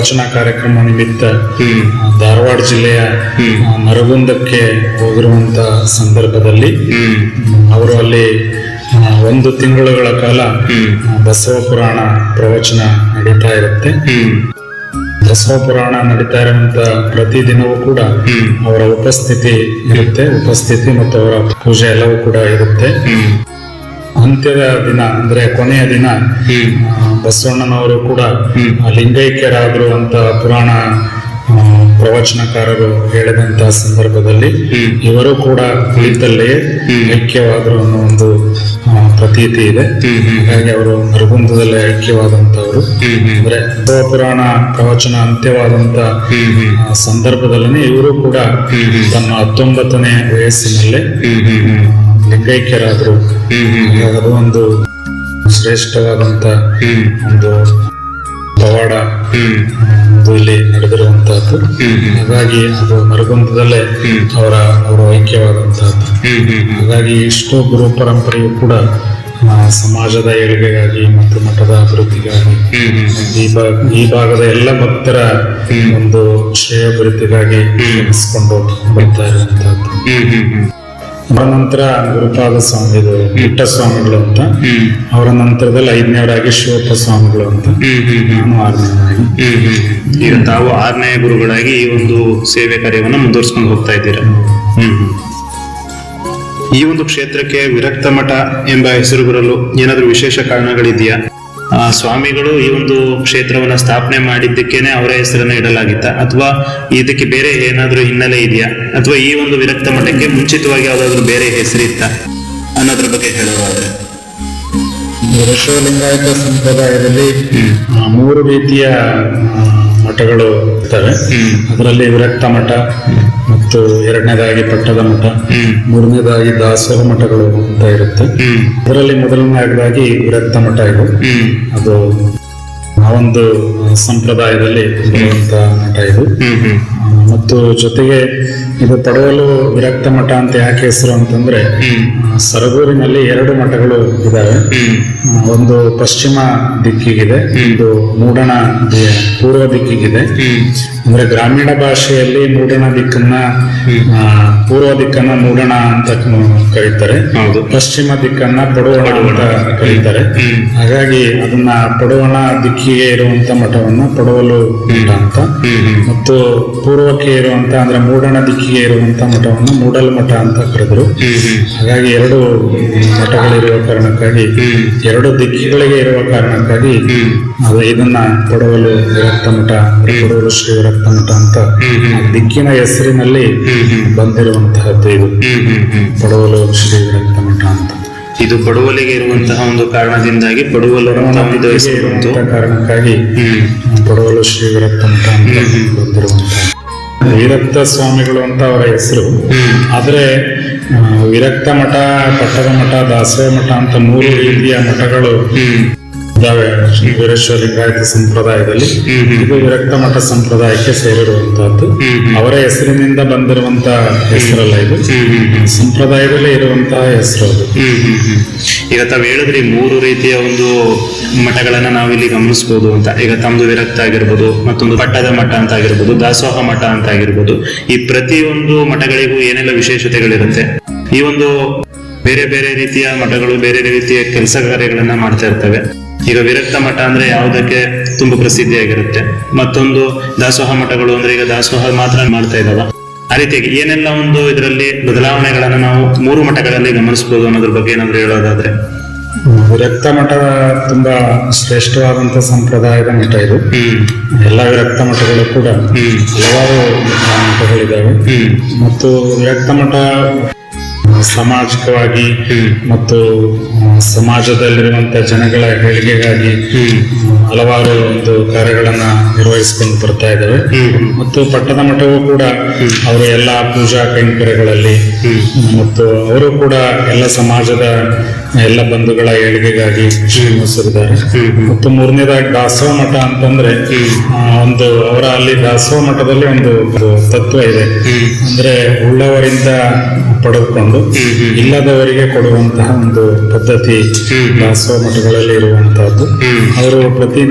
ಪ್ರವಚನ ಕಾರ್ಯಕ್ರಮ ನಿಮಿತ್ತ ಹ್ಮ್ ಆ, ಧಾರವಾಡ ಜಿಲ್ಲೆಯ ಹ್ಮ್. ಆ, ನರಗುಂದಕ್ಕೆ ಹೋಗಿರುವಂತ ಸಂದರ್ಭದಲ್ಲಿ ಹ್ಮ್ ಹ್ಮ್, ಅವರು ಅಲ್ಲಿ ಆ, ಒಂದು ತಿಂಗಳುಗಳ ಕಾಲ ಹ್ಮ್ ಆ, ಬಸವ ಪುರಾಣ ಪ್ರವಚನ ನಡೀತಾ ಇರುತ್ತೆ ಹ್ಮ್ ಬಸವ ಪುರಾಣ ನಡೀತಾ ಇರುವಂತ ಪ್ರತಿದಿನವೂ ಕೂಡ ಹ್ಮ್ ಅವರ ಉಪಸ್ಥಿತಿ ಇರುತ್ತೆ ಉಪಸ್ಥಿತಿ ಮತ್ತು ಅವರ ಪೂಜೆ ಎಲ್ಲವೂ ಕೂಡ ಇರುತ್ತೆ ಹ್ಮ್ ಅಂತ್ಯದ ದಿನ ಅಂದ್ರೆ ಕೊನೆಯ ದಿನ ಹ್ಮ್ ಆ, ಬಸವಣ್ಣನವರು ಕೂಡ ಹ್ಮ್. ಆ, ಲಿಂಗೈಕ್ಯರಾದ್ರು ಅಂತ ಪುರಾಣ ಆ, ಪ್ರವಚನಕಾರರು ಹೇಳಿದಂತ ಸಂದರ್ಭದಲ್ಲಿ ಹ್ಮ್. ಇವರು ಕೂಡ ಕುಳಿತಲ್ಲೇ ಹ್ಮ್. ಐಕ್ಯವಾದ್ರು ಅನ್ನೋ ಒಂದು ಆ, ಪ್ರತೀತಿ ಇದೆ ಹ್ಮ್ ಹ್ಮ್ ಹಾಗಾಗಿ ಅವರು ನರಗುಂದದಲ್ಲೇ ಐಕ್ಯವಾದಂತವರು ಹ್ಮ್ ಹ್ಮ್ ಅಂದ್ರೆ ಬಸವ ಪುರಾಣ ಪ್ರವಚನ ಅಂತ್ಯವಾದಂತ ಹ್ಮ್ ಹ್ಮ್ ಆ, ಸಂದರ್ಭದಲ್ಲಿ ಇವರು ಕೂಡ ಹ್ಮ್ ಹ್ಮ್. ತಮ್ಮ ಹತ್ತೊಂಬತ್ತನೇ ವಯಸ್ಸಿನಲ್ಲೇ ಹ್ಮ್ ಹ್ಮ್ ಹ್ಮ್ ಆ, ಲಿಂಗೈಕ್ಯರಾದ್ರು ಹ್ಮ್ ಹ್ಮ್ ಹಾಗಾಗಿ ಅದು ಒಂದು ಶ್ರೇಷ್ಠವಾದಂತ ಹ್ಮ್ ಒಂದು ಪವಾಡ ಹ್ಮ್ ಒಂದು ಇಲ್ಲಿ ನಡೆದಿರುವಂತಹದ್ದು ಹ್ಮ್ ಹ್ಮ್ ಹಾಗಾಗಿ ಅದು ನರಗುಂದದಲ್ಲೇ ಹ್ಮ್. ಅವರ ಅವರ ಐಕ್ಯವಾದಂತಹದ್ದು ಹ್ಮ್ ಹ್ಮ್ ಹ್ಮ್ ಹಾಗಾಗಿ ಇಷ್ಟು ಗುರು ಪರಂಪರೆಯು ಕೂಡ ಆ, ಸಮಾಜದ ಏಳಿಗೆಗಾಗಿ ಮತ್ತು ಮಠದ ಅಭಿವೃದ್ಧಿಗಾಗಿ ಹ್ಮ್ ಹ್ಮ್ ಈ ಭಾಗ ಈ ಭಾಗದ ಎಲ್ಲ ಭಕ್ತರ ಹ್ಮ್. ಒಂದು ಶ್ರೇಯಾಭಿವೃದ್ಧಿಗಾಗಿ ನಡೆಸಿಕೊಂಡು ಬರ್ತಾ ಇರುವಂತಹದ್ದು ಹ್ಮ್ ಹ್ಮ್ ಹ್ಮ್ ಅವರ ನಂತರ ಗುರುಪಾದ ಸ್ವಾಮಿಗಳು ಪುಟ್ಟ ಸ್ವಾಮಿಗಳು ಅಂತ ಹ್ಮ್ ಅವರ ನಂತರದಲ್ಲಿ ಐದನೇವರಾಗಿ ಶಿವಪ್ಪ ಸ್ವಾಮಿಗಳು ಅಂತ ಹ್ಮ್ ಹ್ಮ್ ಹ್ಮ್ ನಾನು ಆರನೇವರಾಗಿ ಹ್ಮ್ ಹ್ಮ್ ಹ್ಮ್. ಈಗ ತಾವು ಆರನೇ ಗುರುಗಳಾಗಿ ಈ ಒಂದು ಸೇವೆ ಕಾರ್ಯವನ್ನು ಮುಂದುವರಿಸ್ಕೊಂಡು ಹೋಗ್ತಾ ಇದ್ದೀರಾ ಹ್ಮ್ ಹ್ಮ್. ಈ ಒಂದು ಕ್ಷೇತ್ರಕ್ಕೆ ವಿರಕ್ತ ಮಠ ಎಂಬ ಹೆಸರು ಬರಲು ಏನಾದರೂ ವಿಶೇಷ ಕಾರಣಗಳಿದೆಯಾ ಆ, ಸ್ವಾಮಿಗಳು ಈ ಒಂದು ಕ್ಷೇತ್ರವನ್ನ ಸ್ಥಾಪನೆ ಮಾಡಿದ್ದಕ್ಕೇನೆ ಅವರ ಹೆಸರನ್ನು ಇಡಲಾಗಿತ್ತ ಅಥವಾ ಇದಕ್ಕೆ ಬೇರೆ ಏನಾದರೂ ಹಿನ್ನೆಲೆ ಇದೆಯಾ ಅಥವಾ ಈ ಒಂದು ವಿರಕ್ತ ಮಠಕ್ಕೆ ಮುಂಚಿತವಾಗಿ ಯಾವ್ದಾದ್ರು ಬೇರೆ ಹೆಸರಿತ್ತ ಅನ್ನೋದ್ರ ಬಗ್ಗೆ ಹೇಳೋದಾದ್ರೆ ವಿಶ್ವಲಿಂಗಾಯತ ಸಂಪ್ರದಾಯದಲ್ಲಿ ಆ, ಮೂರು ರೀತಿಯ ಆ, ಮಠಗಳು ಇರ್ತವೆ ಹ್ಮ್ ಅದರಲ್ಲಿ ವಿರಕ್ತ ಮಠ ಮತ್ತು ಎರಡನೇದಾಗಿ ಪಟ್ಟದ ಮಠ ಹ್ಮ್ ಮೂರನೇದಾಗಿ ದಾಸೋಹ ಮಠಗಳು ಅಂತ ಇರುತ್ತೆ ಹ್ಮ್ ಅದರಲ್ಲಿ ಮೊದಲನೇದಾಗಿ ವಿರಕ್ತ ಮಠ ಇದು ಹ್ಮ್ ಅದು ಆ ಒಂದು ಸಂಪ್ರದಾಯದಲ್ಲಿ ಬರುವಂತ ಮಠ ಇದು ಹ್ಮ್ ಹ್ಮ್ ಆ, ಮತ್ತು ಜೊತೆಗೆ ಇದು ಪಡವಲು ವಿರಕ್ತ ಮಠ ಅಂತ ಯಾಕೆ ಹೆಸರು ಅಂತಂದ್ರೆ ಹ್ಮ್ ಆ, ಸರಗೂರಿನಲ್ಲಿ ಎರಡು ಮಠಗಳು ಇದಾವೆ ಹ್ಮ್ ಆ, ಒಂದು ಪಶ್ಚಿಮ ದಿಕ್ಕಿಗಿದೆ ಒಂದು ಮೂಡಣ ದಿ- ಪೂರ್ವ ದಿಕ್ಕಿಗಿದೆ ಹ್ಮ್ ಅಂದ್ರೆ ಗ್ರಾಮೀಣ ಭಾಷೆಯಲ್ಲಿ ಮೂಡಣ ದಿಕ್ಕನ್ನ ಆ, ಪೂರ್ವ ದಿಕ್ಕನ್ನ ಮೂಡಣ ಅಂತ ಕರೀತಾರೆ ಹೌದು ಪಶ್ಚಿಮ ದಿಕ್ಕನ್ನ ಪಡುವಣ ಅಂತ ಕರೀತಾರೆ ಹ್ಮ್ ಹಾಗಾಗಿ ಅದನ್ನ ಪಡುವಣ ದಿಕ್ಕಿಗೆ ಇರುವಂತ ಮಠವನ್ನ ಪಡುವಲು ಮಠ ಅಂತ ಹ್ಮ್ ಹ್ಮ್ ಮತ್ತು ಪೂರ್ವಕ್ಕೆ ಇರುವಂತ ಅಂದ್ರೆ ಮೂಡಣ ದಿಕ್ಕಿಗೆ ಇರುವಂತ ಮಠವನ್ನ ಮೂಡಲ್ ಮಠ ಅಂತ ಕರೆದ್ರು ಹ್ಮ್ ಹ್ಮ್ ಹಾಗಾಗಿ ಎರಡು ಮಠಗಳಿರುವ ಕಾರಣಕ್ಕಾಗಿ ಹ್ಮ್ ಎರಡು ದಿಕ್ಕಿಗಳಿಗೆ ಇರುವ ಕಾರಣಕ್ಕಾಗಿ ಹ್ಮ್ ಅದು ಇದನ್ನ ಪಡವಲು ವಿರಕ್ತ ಮಠ ಪಡವಲು ಶ್ರೀ ವಿರಕ್ತ ಮಠ ಅಂತ ಹ್ಮ್ ಹ್ಮ್ ಆ ದಿಕ್ಕಿನ ಹೆಸರಿನಲ್ಲಿ ಹ್ಮ್ ಹ್ಮ್ ಬಂದಿರುವಂತಹದ್ದು ಇದು ಹ್ಮ್ ಹ್ಮ್ ಹ್ಮ್ ಪಡವಲು ಶ್ರೀ ವಿರಕ್ತ ಮಠ ಅಂತ ಇದು ಪಡುವಲಿಗೆ ಇರುವಂತಹ ಒಂದು ಕಾರಣದಿಂದಾಗಿ ಪಡುವಲು ಅಂತ ಒಂದು ಹೆಸರು ಬಂತು ಇರುವಂತ ಕಾರಣಕ್ಕಾಗಿ ಹ್ಮ್ ಪಡವಲು ಶ್ರೀ ವಿರಕ್ತ ಮಠ ಅಂತ ಬಂದಿರುವಂತಹ ವಿರಕ್ತ ಸ್ವಾಮಿಗಳು ಅಂತ ಅವರ ಹೆಸರು ಹ್ಮ್ ಆದ್ರೆ ಆ, ವಿರಕ್ತ ಮಠ ಪಟ್ಟದ ಮಠ ದಾಸೋಹ ಮಠ ಅಂತ ಮೂರು ರೀತಿಯ ಮಠಗಳು ಹ್ಮ್ ಇದಾವೆ ಶ್ರೀ ವೀರೇಶ್ವರ ಲಿಂಗಾಯತ ಸಂಪ್ರದಾಯದಲ್ಲಿ ಹ್ಮ್ ಹ್ಮ್ ಇದು ವಿರಕ್ತ ಮಠ ಸಂಪ್ರದಾಯಕ್ಕೆ ಸೇರಿರುವಂತಹದ್ದು ಹ್ಮ್ ಹ್ಮ್ ಅವರ ಹೆಸರಿನಿಂದ ಬಂದಿರುವಂತ ಹೆಸರಲ್ಲ ಇದು ಹ್ಮ್ ಹ್ಮ್ ಹ್ಮ್ ಸಂಪ್ರದಾಯದಲ್ಲಿ ಇರುವಂತಹ ಹೆಸರು ಅದು ಹ್ಮ್ ಹ್ಮ್ ಹ್ಮ್ ಈಗ ತಾವ್ ಹೇಳಿದ್ರಿ ಮೂರು ರೀತಿಯ ಒಂದು ಮಠಗಳನ್ನ ನಾವಿಲ್ಲಿ ಗಮನಿಸಬಹುದು ಅಂತ ಈಗ ತಮ್ದು ವಿರಕ್ತ ಆಗಿರ್ಬೋದು ಮತ್ತೊಂದು ಪಟ್ಟದ ಮಠ ಅಂತ ಆಗಿರ್ಬೋದು ದಾಸೋಹ ಮಠ ಅಂತ ಆಗಿರ್ಬೋದು ಈ ಪ್ರತಿಯೊಂದು ಮಠಗಳಿಗೂ ಏನೆಲ್ಲ ವಿಶೇಷತೆಗಳಿರುತ್ತೆ ಈ ಒಂದು ಬೇರೆ ಬೇರೆ ರೀತಿಯ ಮಠಗಳು ಬೇರೆ ರೀತಿಯ ಕೆಲಸ ಕಾರ್ಯಗಳನ್ನ ಮಾಡ್ತಾ ಇರ್ತವೆ ಈಗ ವಿರಕ್ತ ಮಠ ಅಂದ್ರೆ ಯಾವುದಕ್ಕೆ ತುಂಬಾ ಪ್ರಸಿದ್ಧಿಯಾಗಿರುತ್ತೆ ಮತ್ತೊಂದು ದಾಸೋಹ ಮಠಗಳು ಅಂದ್ರೆ ಈಗ ದಾಸೋಹ ಮಾತ್ರ ಮಾಡ್ತಾ ಇದಾವ ಆ ರೀತಿಯಾಗಿ ಏನೆಲ್ಲ ಒಂದು ಇದರಲ್ಲಿ ಬದಲಾವಣೆಗಳನ್ನ ನಾವು ಮೂರು ಮಠಗಳಲ್ಲಿ ಗಮನಿಸಬಹುದು ಅನ್ನೋದ್ರ ಬಗ್ಗೆ ಏನಾದ್ರು ಹೇಳೋದಾದ್ರೆ ವಿರಕ್ತ ಮಠ ತುಂಬಾ ಶ್ರೇಷ್ಠವಾದಂತ ಸಂಪ್ರದಾಯದ ಮಠ ಇದು ಹ್ಮ್ ಎಲ್ಲ ವಿರಕ್ತ ಮಠಗಳು ಕೂಡ ಹ್ಮ್ ಹಲವಾರು ಆ, ಮಠಗಳಿದಾವೆ ಹ್ಮ್ ಮತ್ತು ವಿರಕ್ತ ಮಠ ಸಾಮಾಜಿಕವಾಗಿ ಹ್ಮ್ ಮತ್ತು ಆ, ಸಮಾಜದಲ್ಲಿರುವಂತ ಜನಗಳ ಏಳಿಗೆಗಾಗಿ ಹ್ಮ್ ಆ, ಹಲವಾರು ಒಂದು ಕಾರ್ಯಗಳನ್ನ ನಿರ್ವಹಿಸಿಕೊಂಡು ಬರ್ತಾ ಇದ್ದಾವೆ ಹ್ಮ್ ಮತ್ತು ಪಟ್ಟದ ಮಠವು ಕೂಡ ಅವರು ಎಲ್ಲ ಪೂಜಾ ಕೈಂಕರ್ಯಗಳಲ್ಲಿ ಹ್ಮ್ ಮತ್ತು ಅವರು ಕೂಡ ಎಲ್ಲ ಸಮಾಜದ ಎಲ್ಲ ಬಂಧುಗಳ ಏಳಿಗೆಗಾಗಿ ಶ್ರಮಿಸಿದ್ದಾರೆ ಹ್ಮ್ ಹ್ಮ್ ಮತ್ತು ಮೂರನೇದಾಗಿ ದಾಸೋಹ ಮಠ ಅಂತಂದ್ರೆ ಆ, ಒಂದು ಅವರ ಅಲ್ಲಿ ದಾಸೋಹ ಮಠದಲ್ಲಿ ಒಂದು ಒಂದು ತತ್ವ ಇದೆ ಹ್ಮ್ ಅಂದ್ರೆ ಉಳ್ಳವರಿಂದ ಪಡೆದುಕೊಂಡು ಹ್ಮ್ ಹ್ಮ್ ಇಲ್ಲದವರಿಗೆ ಕೊಡುವಂತಹ ಒಂದು ಪದ್ಧತಿ ಹ್ಮ್. ದಾಸೋಹ ಮಠಗಳಲ್ಲಿ ಇರುವಂತಹದ್ದು ಹ್ಮ್ ಅವರು ಪ್ರತಿ